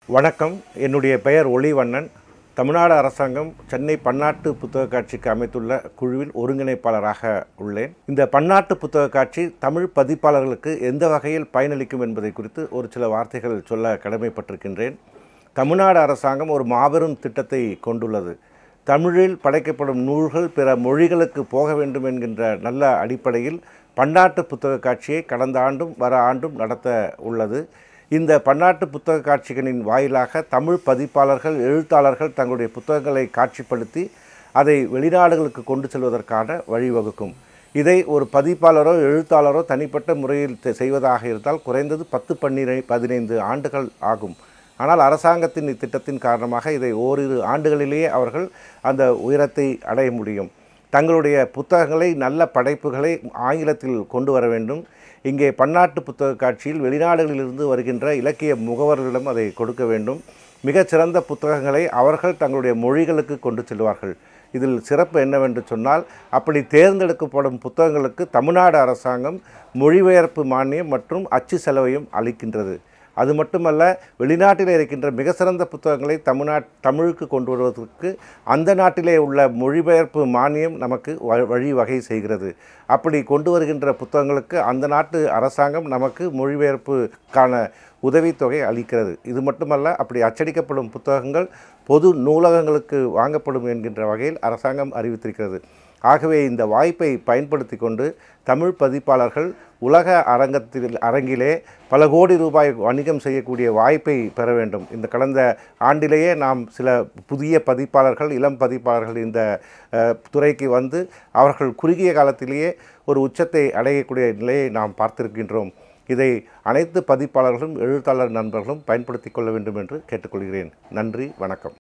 வணக்கம் என்னுடைய பெயர் ஒளிவண்ணன் தமிழ்நாடு அரசாங்கம் சென்னை பன்னாட்டு புத்தக காட்சிக்கு அமைத்துள்ள குழுவில் ஒருங்கிணைப்பாளராக உள்ளேன் இந்த பன்னாட்டு புத்தக காட்சி தமிழ் பதிப்பாளர்களுக்கு எந்த வகையில் பயனளிக்கும் என்பதை குறித்து ஒரு சில வார்த்தைகள் சொல்ல கடமைப்பட்டிருக்கின்றேன் தமிழ்நாடு அரசாங்கம் ஒரு மாபெரும் திட்டத்தை கொண்டுள்ளது தமிழில் படைக்கப்படும் நூல்கள் பிற மொழிகளுக்கு போக வேண்டும் என்கின்ற நல்ல அடிப்படையில் பன்னாட்டு புத்தக காட்சியை கடந்த ஆண்டும் வர ஆண்டும் நடத்த உள்ளது இந்த பன்னாட்டு புத்தக காட்சிகளின் வாயிலாக தமிழ் பதிப்பாளர்கள் எழுத்தாளர்கள் தங்களுடைய புத்தகங்களை காட்சிப்படுத்தி அதை வெளிநாடுகளுக்கு கொண்டு செல்வதற்கான வழிவகுக்கும் இதை ஒரு பதிப்பாளரோ எழுத்தாளரோ தனிப்பட்ட முறையில் தெ- செய்வதாக இருந்தால் குறைந்தது பத்து பன்னிரை பதினைந்து ஆண்டுகள் ஆகும் ஆனால் அரசாங்கத்தின் இத்திட்டத்தின் காரணமாக இதை ஓரிரு ஆண்டுகளிலேயே அவர்கள் அந்த உயரத்தை அடைய முடியும் தங்களுடைய புத்தகங்களை நல்ல படைப்புகளை ஆங்கிலத்தில் கொண்டு வர வேண்டும் இங்கே பன்னாட்டு புத்தக காட்சியில் வெளிநாடுகளிலிருந்து வருகின்ற இலக்கிய முகவர்களிடம் அதை கொடுக்க வேண்டும் மிகச் சிறந்த புத்தகங்களை அவர்கள் தங்களுடைய மொழிகளுக்கு கொண்டு செல்வார்கள் இதில் சிறப்பு என்னவென்று சொன்னால் அப்படி தேர்ந்தெடுக்கப்படும் புத்தகங்களுக்கு தமிழ்நாடு அரசாங்கம் மொழிபெயர்ப்பு மானியம் மற்றும் அச்சு செலவையும் அளிக்கின்றது அது மட்டுமல்ல வெளிநாட்டில் இருக்கின்ற மிக சிறந்த புத்தகங்களை தமிழ்நாட் தமிழுக்கு கொண்டு வருவதற்கு அந்த நாட்டிலே உள்ள மொழிபெயர்ப்பு மானியம் நமக்கு வ- வழிவகை செய்கிறது அப்படி கொண்டு வருகின்ற புத்தகங்களுக்கு அந்த நாட்டு அரசாங்கம் நமக்கு மொழிபெயர்ப்புக்கான உதவித்தொகை அளிக்கிறது இது மட்டுமல்ல அப்படி அச்சடிக்கப்படும் புத்தகங்கள் பொது நூலகங்களுக்கு வாங்கப்படும் என்கின்ற வகையில் அரசாங்கம் அறிவித்திருக்கிறது ஆகவே இந்த வாய்ப்பை பயன்படுத்தி கொண்டு தமிழ் பதிப்பாளர்கள் உலக அரங்கத்தில் அரங்கிலே பல கோடி ரூபாய் வணிகம் செய்யக்கூடிய வாய்ப்பை பெற வேண்டும் இந்த கடந்த ஆண்டிலேயே நாம் சில புதிய பதிப்பாளர்கள் இளம் பதிப்பாளர்கள் இந்த அஹ், துறைக்கு வந்து அவர்கள் குறுகிய காலத்திலேயே ஒரு உச்சத்தை அடையக்கூடிய நிலையை நாம் பார்த்திருக்கின்றோம் இதை அனைத்து பதிப்பாளர்களும் எழுத்தாளர் நண்பர்களும் பயன்படுத்திக் கொள்ள வேண்டும் என்று கேட்டுக்கொள்கிறேன் நன்றி வணக்கம்